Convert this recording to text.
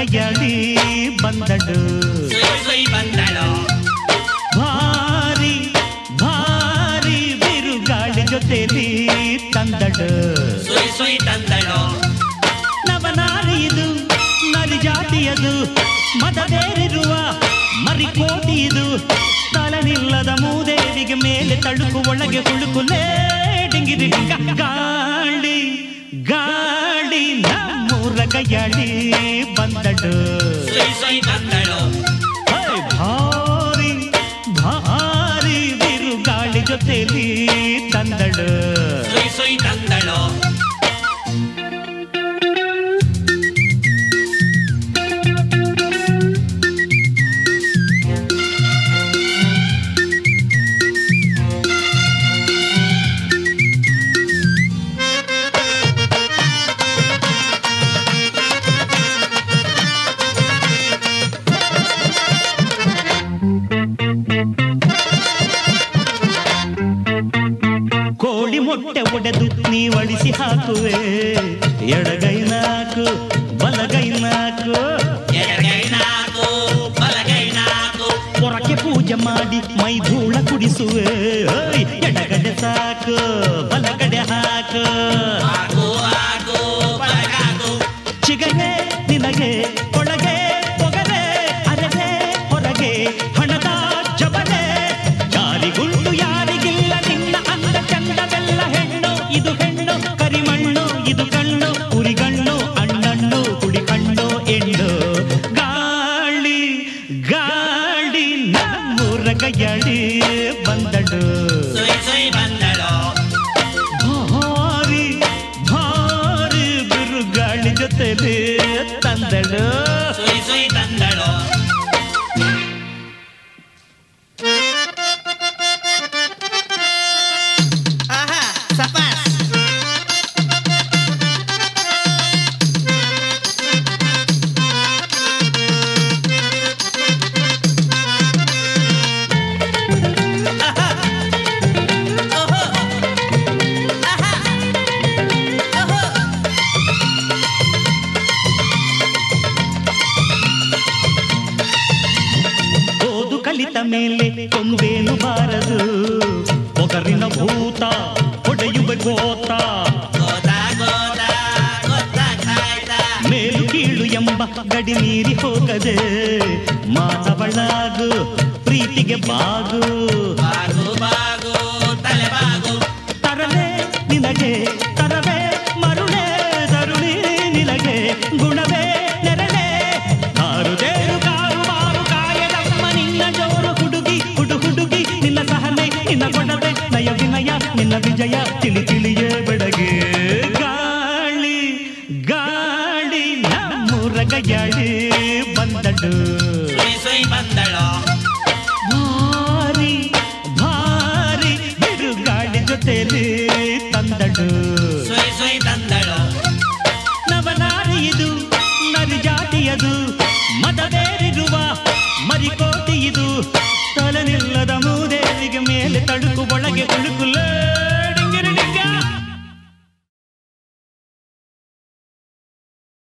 ಕೈಯಾಡಿ ಬಂದಳು ಸುಯ್ ಸುಯ್ ಬಂದಳು ಭಾರಿ ಭಾರಿ ಬಿರುಗಾಳಿ ಜೊತೆಲಿ ತಂದಳು ಸುಯ್ ಸುಯ್ ತಂದಳು ನವನಾರಿ ಇದು ನರಿ ಜಾತಿಯದು ಮದವೇರಿರುವ ಮರಿಕೋಟಿ ಇದು ತಲನಿಲ್ಲದ ಮೂದೇವಿಗೆ ಮೇಲೆ ತಳುಕು ಒಳಗೆ ಹುಳುಕುಲೇ ಡಿಂಗಿರಿ ಗ- ಗಾಳಿ ಗಾಳಿ ನಮ್ಮೂರ ಕೈಯಾಳಿ ಬಂದಳು ಸುಯ್ ಸುಯ್ ಬಂದಳು ಹೇ, ಭಾರಿ ಭಾರಿ ಬಿರುಗಾಳಿ ಜೊತೆಲಿ ತಂದಳು ಸುಯ್ ಸುಯ್ ತಂದಳು ಕೋಳಿ ಮೊಟ್ಟೆ ಒಡೆದು ನೀವಳಿಸಿ ಹಾಕುವೆ ಎಡಗೈ ನಾಕು ಬಲಗೈ ನಾಕು ಎಡಗೈ ನಾಲ್ಕು ಬಲಗೈ ನಾಲ್ಕು ಹೊರಕ್ಕೆ ಪೂಜೆ ಮಾಡಿ ಮೈ ಧೂಳ ಕುಡಿಸುವೆ ಓಯ್, ಎಡಗಡೆ ಸಾಕು ಬಲಗಡೆ ಹಾಕು ಹಾಕು ಹಾಕು ಬಲಗಾಕು ಚಿಗನೆ ನಿನಗೆ ಒಳಗೆ ಒಗರೆ ಅರೆಗೆ ಹೊರಗೆ ಹಣದ ಜಬರೆ ಯಾರಿಗುಂಟು ಯಾರಿಗಿಲ್ಲ ನಿನ್ನ ಅಂದ ಚಂದವೆಲ್ಲ ಹೆಣ್ಣು ಇದು ಹೆಣ್ಣು ಕರಿಮಣ್ಣು ಇದು ಕಣ್ಣು ಉರಿಗಣ್ಣು ಅಣ್ಣಣ್ಣು ಕುಡಿ ಕಣ್ಣು ಎಣ್ಣು ಗಾಳಿ ಗಾಳಿ ನಮ್ಮೂರ ಕೈಯಾಳಿ ಬಂದಳು ಸುಯ್ ಸುಯ್ ಬಂದಳು ಭಾರಿ ಭಾರಿ ಬಿರುಗಾಳಿ ಜೊತೆಲಿ ತಂದಳು ಸುಯ್ ಸುಯ್ ತಂದಳು ಆಹಾ ಸಪಾಸ್ ಓಹೋ ಆಹಾ ಓಹೋ ಓದು ಕಲಿತ ಮೇಲೆ ಕೊಂಬೇನು ಬಾರದು ಒಗರಿನ ಭೂತ ಹೊಡೆಯುವ ಗೋತ ಗೋದ ಗೋದ ಗೊತ್ತಾಗ್ತಾಯ್ತಾ ಮೇಲು ಕೀಳು ಎಂಬ ಗಡಿ ಮೀರಿ ಹೋಗದೆ ಮಾತವಳಾಗು ಪ್ರೀತಿಗೆ ಬಾಗು ಬಾಗು ಬಾಗು ತಲೆ ಬಾಗು ತರಲೆ ನಿನಗೆ ತರವೇ ಮರುಳೆ ತರುಣಿ ನಿನಗೆ ಗುಣವೇ ನೆರಳೆ ಕಾರು ತೇರು ಕಾರು ಮಾರು ಕಾಯದಮ್ಮ ನಿನ್ನ ಜೋರು ಹುಡುಗಿ ಹುಡು ಹುಡುಗಿ ನಿನ್ನ ಸಹನೆ ನಿನ್ನ ಕೊಡದೆ ನಯ ವಿನಯ ನಿನ್ನ ವಿಜಯ ತಿಳಿ ತಿಳಿಯೇ ಬೆಳಗ್ಗೆ ಗಾಳಿ ಗಾಳಿ ನಮ್ಮೂರ ಗಯ್ಯಾಳಿ ಬಂದಳು ಸುಯ್ ಸುಯ್ ಬಂದಳು ಭಾರಿ ಭಾರಿ ಬಿರುಗಾಳಿ ಜೊತೆಲಿ ತಂದಳು ಸುಯ್ ಸುಯ್ ತಂದಳು ನವನಾರಿ ಇದು ನರಿ ಜಾತಿಯದು ಮದವೇರಿರುವ ಮರಿಕೋಟಿ ಇದು ತಲೆನಿಲ್ಲದ ಮೂದೇವಿಗೆ ಮೇಲೆ ತಳುಕು ಒಳಗೆ ತುಳುಕುಲೇ